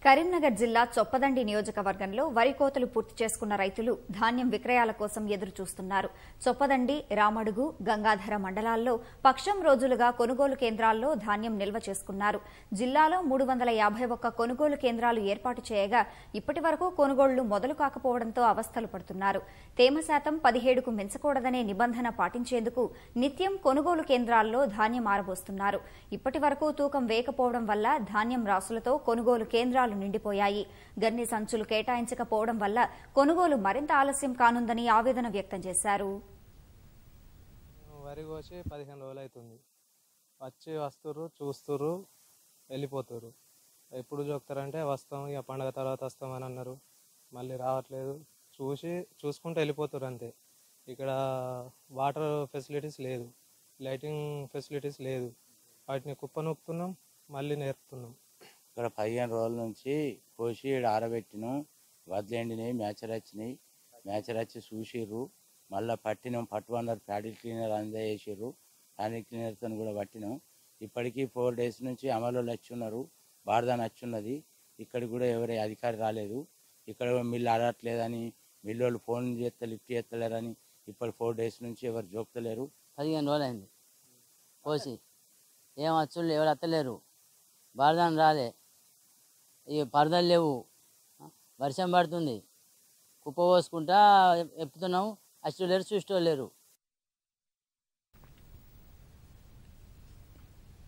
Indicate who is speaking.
Speaker 1: కరీంనగర్ జిల్లా చొప్పదండి నియోజకవర్గంలో వరి కోతలు పూర్తి చేసుకున్న రైతులు ధాన్యం విక్రయాల కోసం ఎదురు చూస్తున్నారు చొప్పదండి రామడుగు గంగాధర మండలాల్లో పక్షం రోజులుగా కొనుగోలు కేంద్రాల్లో ధాన్యం నిల్వ చేసుకున్నారు జిల్లాలో మూడు వందల యాభై ఒక్క కొనుగోలు కేంద్రాలు ఏర్పాటు చేయగా ఇప్పటి వరకు కొనుగోళ్లు మొదలు కాకపోవడంతో అవస్థలు పడుతున్నారు తేమ శాతం పదిహేడుకు మించకూడదనే నిబంధన పాటించేందుకు నిత్యం కొనుగోలు కేంద్రాల్లో ధాన్యం ఆరబోస్తున్నారు ఇప్పటి వరకు తూకం వేయకపోవడం వల్ల ధాన్యం రాసులతో కొనుగోలు కేంద్రాలు నిండిపోయాయి గన్ని సంచులు కేటాయించకపోవడం వల్ల కొనుగోలు మరింత ఆలస్యం కానుందని ఆవేదన వ్యక్తం చేశారు
Speaker 2: వరి కోసి పదిహేను రోజులు అవుతుంది వచ్చి వస్తుర్రు చూస్తుర్రు వెళ్ళిపోతుర్రు ఎప్పుడు చూస్తారంటే వస్తాం ఇక పండగ తర్వాత వస్తామని అన్నారు మళ్ళీ రావట్లేదు చూసి చూసుకుంటూ వెళ్ళిపోతారు అంతే ఇక్కడ వాటర్ ఫెసిలిటీస్ లేదు లైటింగ్ ఫెసిలిటీస్ లేదు వాటిని కుప్ప నొక్కుతున్నాం మళ్ళీ నేర్పుతున్నాం
Speaker 3: ఇక్కడ పదిహేను రోజుల నుంచి కోసి ఈడ ఆరబెట్టినాం వడ్లు ఎండినాయి మ్యాచర్ వచ్చినాయి మ్యాచర్ వచ్చి చూసిర్రు మళ్ళీ పట్టినాం పట్టు అన్నారు ప్యాడిల్ క్లీనర్ అందజేసిర్రు ప్యాడిల్ క్లీనర్తో కూడా పట్టినాం ఇప్పటికీ ఫోర్ డేస్ నుంచి అమలు వచ్చి ఉన్నారు బార్దాన్ వచ్చి ఉన్నది ఇక్కడికి కూడా ఎవరి అధికారి రాలేదు ఇక్కడ మిల్లు ఆడట్లేదని మిల్లు వాళ్ళు ఫోన్ చేస్తే లిఫ్ట్ చేస్తలేరని ఇప్పుడు ఫోర్ డేస్ నుంచి ఎవరు జోక్తలేరు
Speaker 4: పదిహేను రోజులు అయింది కోసి ఏం వచ్చుళ్ళు ఎవరు అత్తలేరు బారదాని రాలే ఇక పరదలు లేవు వర్షం పడుతుంది కుప్ప పోసుకుంటా ఎప్పుతున్నాం అచ్చు లేరు చూస్తూ లేరు